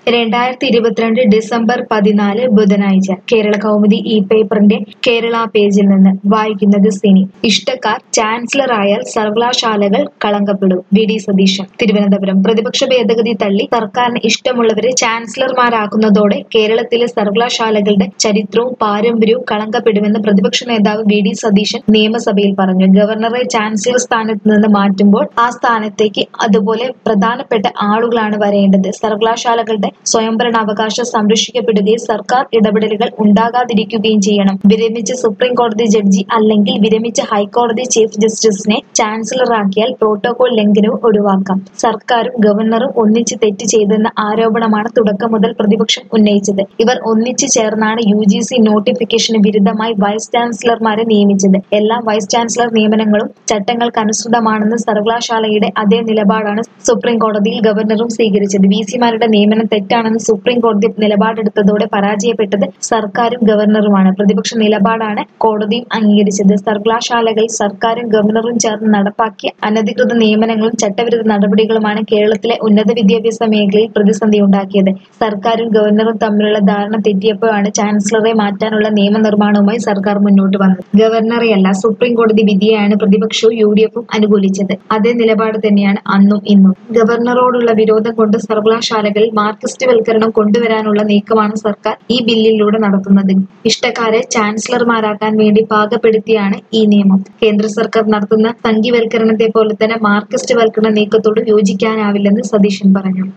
രണ്ടായിരത്തി ഇരുപത്തിരണ്ട് ഡിസംബർ പതിനാല് ബുധനാഴ്ച കേരള കൗമുദി ഈ പേപ്പറിന്റെ കേരള പേജിൽ നിന്ന് വായിക്കുന്നത് സിനി ഇഷ്ടക്കാർ ചാൻസലറായാൽ സർവകലാശാലകൾ കളങ്കപ്പെടും വി ഡി സതീശൻ തിരുവനന്തപുരം പ്രതിപക്ഷ ഭേദഗതി തള്ളി സർക്കാരിന് ഇഷ്ടമുള്ളവരെ ചാൻസലർമാരാക്കുന്നതോടെ കേരളത്തിലെ സർവകലാശാലകളുടെ ചരിത്രവും പാരമ്പര്യവും കളങ്കപ്പെടുമെന്ന് പ്രതിപക്ഷ നേതാവ് വി ഡി സതീശൻ നിയമസഭയിൽ പറഞ്ഞു ഗവർണറെ ചാൻസലർ സ്ഥാനത്ത് നിന്ന് മാറ്റുമ്പോൾ ആ സ്ഥാനത്തേക്ക് അതുപോലെ പ്രധാനപ്പെട്ട ആളുകളാണ് വരേണ്ടത് സർവകലാശാലകളുടെ സ്വയംഭരണാവകാശം സംരക്ഷിക്കപ്പെടുകയും സർക്കാർ ഇടപെടലുകൾ ഉണ്ടാകാതിരിക്കുകയും ചെയ്യണം വിരമിച്ച സുപ്രീം കോടതി ജഡ്ജി അല്ലെങ്കിൽ വിരമിച്ച ഹൈക്കോടതി ചീഫ് ജസ്റ്റിസിനെ ചാൻസലറാക്കിയാൽ പ്രോട്ടോകോൾ ലംഘനവും ഒഴിവാക്കാം സർക്കാരും ഗവർണറും ഒന്നിച്ച് തെറ്റ് ചെയ്തെന്ന ആരോപണമാണ് തുടക്കം മുതൽ പ്രതിപക്ഷം ഉന്നയിച്ചത് ഇവർ ഒന്നിച്ചു ചേർന്നാണ് യു ജി സി നോട്ടിഫിക്കേഷന് വിരുദ്ധമായി വൈസ് ചാൻസലർമാരെ നിയമിച്ചത് എല്ലാ വൈസ് ചാൻസലർ നിയമനങ്ങളും ചട്ടങ്ങൾക്കനുസൃതമാണെന്ന് സർവകലാശാലയുടെ അതേ നിലപാടാണ് സുപ്രീം കോടതിയിൽ ഗവർണറും സ്വീകരിച്ചത് വി സിമാരുടെ നിയമനം തെറ്റാണെന്ന് സുപ്രീം കോടതി നിലപാടെടുത്തതോടെ പരാജയപ്പെട്ടത് സർക്കാരും ഗവർണറുമാണ് പ്രതിപക്ഷ നിലപാടാണ് കോടതിയും അംഗീകരിച്ചത് സർവകലാശാലകൾ സർക്കാരും ഗവർണറും ചേർന്ന് നടപ്പാക്കിയ അനധികൃത നിയമനങ്ങളും ചട്ടവിരുദ്ധ നടപടികളുമാണ് കേരളത്തിലെ ഉന്നത വിദ്യാഭ്യാസ മേഖലയിൽ പ്രതിസന്ധി ഉണ്ടാക്കിയത് സർക്കാരും ഗവർണറും തമ്മിലുള്ള ധാരണ തെറ്റിയപ്പോഴാണ് ചാൻസലറെ മാറ്റാനുള്ള നിയമനിർമ്മാണവുമായി സർക്കാർ മുന്നോട്ട് വന്നത് ഗവർണറെയല്ല സുപ്രീം കോടതി വിധിയെയാണ് പ്രതിപക്ഷവും യു ഡി എഫും അനുകൂലിച്ചത് അതേ നിലപാട് തന്നെയാണ് അന്നും ഇന്നും ഗവർണറോടുള്ള വിരോധം കൊണ്ട് സർവകലാശാലകളിൽ മാർക്സിസ്റ്റ് വൽക്കരണം കൊണ്ടുവരാനുള്ള നീക്കമാണ് സർക്കാർ ഈ ബില്ലിലൂടെ നടത്തുന്നത് ഇഷ്ടക്കാരെ ചാൻസലർമാരാക്കാൻ വേണ്ടി പാകപ്പെടുത്തിയാണ് ഈ നിയമം കേന്ദ്ര സർക്കാർ നടത്തുന്ന സംഘിവൽക്കരണത്തെ പോലെ തന്നെ മാർക്സിസ്റ്റ് വൽക്കരണ നീക്കത്തോട് യോജിക്കാനാവില്ലെന്ന് സതീശൻ പറഞ്ഞു